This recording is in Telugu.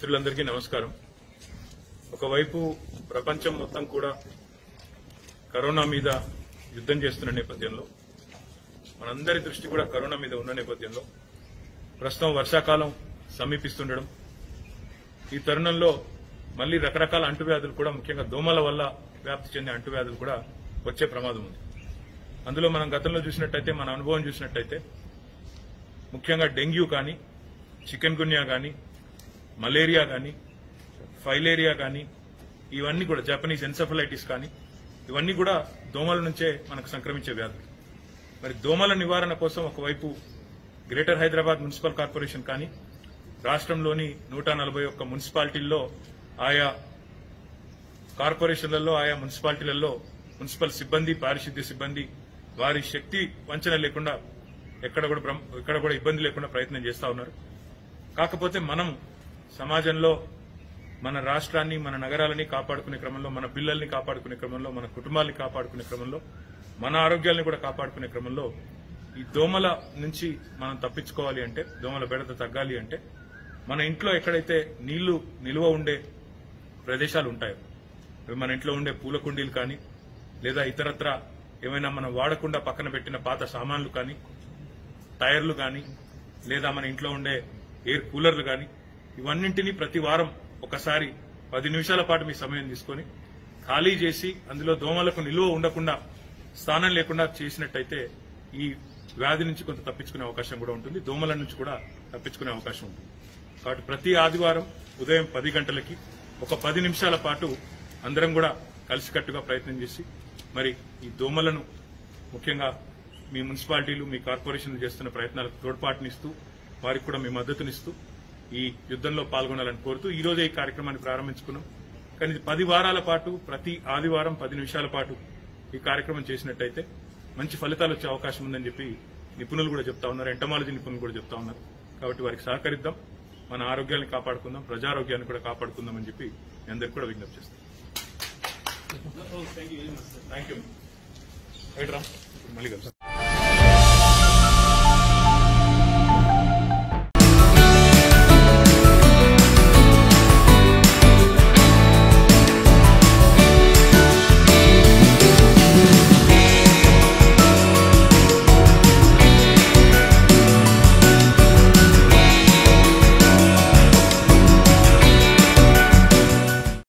మిత్రులందరికీ నమస్కారం ఒకవైపు ప్రపంచం మొత్తం కూడా కరోనా మీద యుద్ధం చేస్తున్న నేపథ్యంలో మనందరి దృష్టి కూడా కరోనా మీద ఉన్న నేపథ్యంలో ప్రస్తుతం వర్షాకాలం సమీపిస్తుండడం ఈ తరుణంలో మళ్లీ రకరకాల అంటువ్యాధులు కూడా ముఖ్యంగా దోమల వల్ల వ్యాప్తి చెందే అంటువ్యాధులు కూడా వచ్చే ప్రమాదం ఉంది అందులో మనం గతంలో చూసినట్టయితే మన అనుభవం చూసినట్టయితే ముఖ్యంగా డెంగ్యూ కానీ చికెన్ గున్యా కానీ మలేరియా కానీ ఫైలేరియా కానీ ఇవన్నీ కూడా జపనీస్ ఎన్సెఫలైటిస్ కానీ ఇవన్నీ కూడా దోమల నుంచే మనకు సంక్రమించే వ్యాధులు మరి దోమల నివారణ కోసం ఒకవైపు గ్రేటర్ హైదరాబాద్ మున్సిపల్ కార్పొరేషన్ కానీ రాష్ట్రంలోని నూట నలభై ఒక్క మున్సిపాలిటీల్లో ఆయా కార్పొరేషన్లలో ఆయా మున్సిపాలిటీలలో మున్సిపల్ సిబ్బంది పారిశుద్ధ్య సిబ్బంది వారి శక్తి వంచన లేకుండా ఎక్కడ కూడా బ్రహ్మ- ఎక్కడ కూడా ఇబ్బంది లేకుండా ప్రయత్నం చేస్తా ఉన్నారు కాకపోతే మనం సమాజంలో మన రాష్ట్రాన్ని మన నగరాలని కాపాడుకునే క్రమంలో మన పిల్లల్ని కాపాడుకునే క్రమంలో మన కుటుంబాల్ని కాపాడుకునే క్రమంలో మన ఆరోగ్యాన్ని కూడా కాపాడుకునే క్రమంలో ఈ దోమల నుంచి మనం తప్పించుకోవాలి అంటే దోమల బెడత తగ్గాలి అంటే మన ఇంట్లో ఎక్కడైతే నీళ్లు నిల్వ ఉండే ప్రదేశాలు ఉంటాయో అవి మన ఇంట్లో ఉండే పూల కుండీలు కానీ లేదా ఇతరత్ర ఏమైనా మనం వాడకుండా పక్కన పెట్టిన పాత సామాన్లు కానీ టైర్లు కానీ లేదా మన ఇంట్లో ఉండే ఎయిర్ కూలర్లు కానీ ఇవన్నింటినీ ప్రతి వారం ఒకసారి పది నిమిషాల పాటు మీ సమయం తీసుకొని ఖాళీ చేసి అందులో దోమలకు నిలువ ఉండకుండా స్థానం లేకుండా చేసినట్టయితే ఈ వ్యాధి నుంచి కొంత తప్పించుకునే అవకాశం కూడా ఉంటుంది దోమల నుంచి కూడా తప్పించుకునే అవకాశం ఉంటుంది కాబట్టి ప్రతి ఆదివారం ఉదయం పది గంటలకి ఒక పది నిమిషాల పాటు అందరం కూడా కలిసికట్టుగా ప్రయత్నం చేసి మరి ఈ దోమలను ముఖ్యంగా మీ మున్సిపాలిటీలు మీ కార్పొరేషన్లు చేస్తున్న ప్రయత్నాలకు తోడ్పాటునిస్తూ వారికి కూడా మీ మద్దతునిస్తూ ఈ యుద్ధంలో పాల్గొనాలని కోరుతూ ఈ రోజే ఈ కార్యక్రమాన్ని ప్రారంభించుకున్నాం కానీ ఇది పది వారాల పాటు ప్రతి ఆదివారం పది నిమిషాల పాటు ఈ కార్యక్రమం చేసినట్టయితే మంచి ఫలితాలు వచ్చే అవకాశం ఉందని చెప్పి నిపుణులు కూడా చెప్తా ఉన్నారు ఎంటమాలజీ నిపుణులు కూడా చెప్తా ఉన్నారు కాబట్టి వారికి సహకరిద్దాం మన ఆరోగ్యాన్ని కాపాడుకుందాం ప్రజారోగ్యాన్ని కూడా కాపాడుకుందాం అని చెప్పి మీ అందరికి కూడా విజ్ఞప్తి చేస్తాం థ్యాంక్ యూ రైట్ రా మళ్ళీ కలుస్తాం